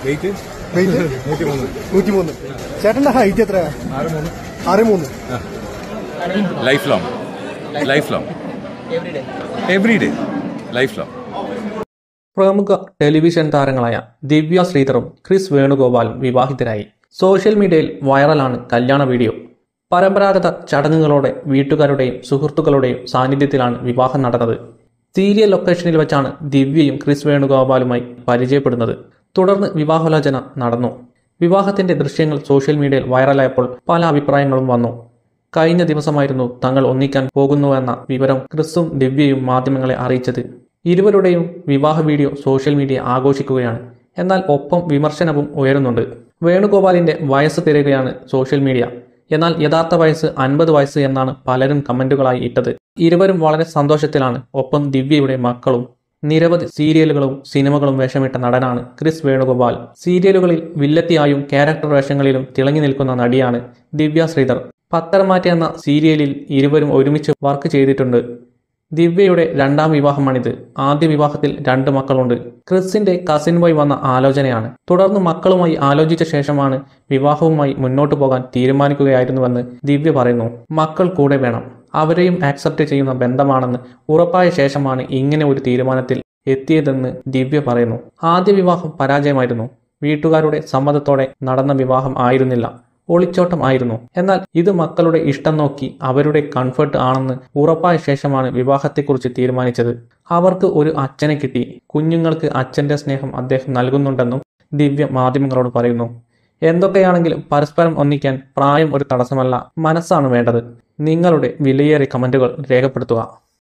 wait wait നൂറ്റി മൂന്ന് നൂറ്റിമൂന്ന് ചേട്ടന്റെ ഹൈറ്റ് എത്രയാ ആറ് മൂന്ന് ആറ് മൂന്ന് life long life long every day life long പ്രമുഖ ടെലിവിഷൻ താരങ്ങളായ ദിവ്യ ശ്രീധറും ക്രിസ് വേണുഗോപാലും വിവാഹിതരായി സോഷ്യൽ മീഡിയയിൽ വൈറലാണ് കല്യാണ വീഡിയോ പരമ്പരാഗത ചടങ്ങുകളോടെ വീട്ടുകാരുടെയും സുഹൃത്തുക്കളുടെയും സാന്നിധ്യത്തിലാണ് വിവാഹം നടന്നത് സീരിയൽ ലൊക്കേഷനിൽ വെച്ചാണ് ദിവ്യയും ക്രിസ് വേണുഗോപാലുമായി പരിചയപ്പെടുന്നത് തുടർന്ന് വിവാഹാലോചന നടന്നു വിവാഹത്തിന്റെ ദൃശ്യങ്ങൾ സോഷ്യൽ മീഡിയയിൽ വൈറലായപ്പോൾ പല അഭിപ്രായങ്ങളും വന്നു കഴിഞ്ഞ ദിവസമായിരുന്നു തങ്ങൾ ഒന്നിക്കാൻ പോകുന്നുവെന്ന വിവരം ക്രിസും ദിവ്യയും മാധ്യമങ്ങളെ അറിയിച്ചത് ഇരുവരുടെയും വിവാഹ വീഡിയോ സോഷ്യൽ മീഡിയ ആഘോഷിക്കുകയാണ് എന്നാൽ ഒപ്പം വിമർശനവും ഉയരുന്നുണ്ട് വേണുഗോപാലിന്റെ വയസ്സ് തിരയുകയാണ് സോഷ്യൽ മീഡിയ എന്നാൽ യഥാർത്ഥ വയസ്സ് അൻപത് വയസ്സ് എന്നാണ് പലരും കമന്റുകളായി ഇട്ടത് ഇരുവരും വളരെ സന്തോഷത്തിലാണ് ഒപ്പം ദിവ്യയുടെ മക്കളും നിരവധി സീരിയലുകളും സിനിമകളും വേഷമിട്ട നടനാണ് ക്രിസ് വേണുഗോപാൽ സീരിയലുകളിൽ വില്ലത്തിയായും ക്യാരക്ടർ വേഷങ്ങളിലും തിളങ്ങി നിൽക്കുന്ന നടിയാണ് ദിവ്യ ശ്രീധർ പത്തരമാറ്റ എന്ന സീരിയലിൽ ഇരുവരും ഒരുമിച്ച് വർക്ക് ചെയ്തിട്ടുണ്ട് ദിവ്യയുടെ രണ്ടാം വിവാഹമാണിത് ആദ്യ വിവാഹത്തിൽ രണ്ട് മക്കളുണ്ട് ക്രിസിന്റെ കസിൻ ബോയ് വന്ന ആലോചനയാണ് തുടർന്ന് മക്കളുമായി ആലോചിച്ച ശേഷമാണ് വിവാഹവുമായി മുന്നോട്ടു പോകാൻ തീരുമാനിക്കുകയായിരുന്നുവെന്ന് ദിവ്യ പറയുന്നു മക്കൾ കൂടെ വേണം അവരെയും ആക്സെപ്റ്റ് ചെയ്യുന്ന ബന്ധമാണെന്ന് ഉറപ്പായ ശേഷമാണ് ഇങ്ങനെ ഒരു തീരുമാനത്തിൽ എത്തിയതെന്ന് ദിവ്യ പറയുന്നു ആദ്യ വിവാഹം പരാജയമായിരുന്നു വീട്ടുകാരുടെ സമ്മതത്തോടെ നടന്ന വിവാഹം ആയിരുന്നില്ല ഒളിച്ചോട്ടം ആയിരുന്നു എന്നാൽ ഇത് മക്കളുടെ ഇഷ്ടം നോക്കി അവരുടെ കംഫർട്ട് ആണെന്ന് ഉറപ്പായ ശേഷമാണ് വിവാഹത്തെക്കുറിച്ച് തീരുമാനിച്ചത് അവർക്ക് ഒരു അച്ഛനെ കിട്ടി കുഞ്ഞുങ്ങൾക്ക് അച്ഛന്റെ സ്നേഹം അദ്ദേഹം നൽകുന്നുണ്ടെന്നും ദിവ്യ മാധ്യമങ്ങളോട് പറയുന്നു എന്തൊക്കെയാണെങ്കിലും പരസ്പരം ഒന്നിക്കാൻ പ്രായം ഒരു തടസ്സമല്ല മനസ്സാണ് വേണ്ടത് നിങ്ങളുടെ വിലയേറിയ കമന്റുകൾ രേഖപ്പെടുത്തുക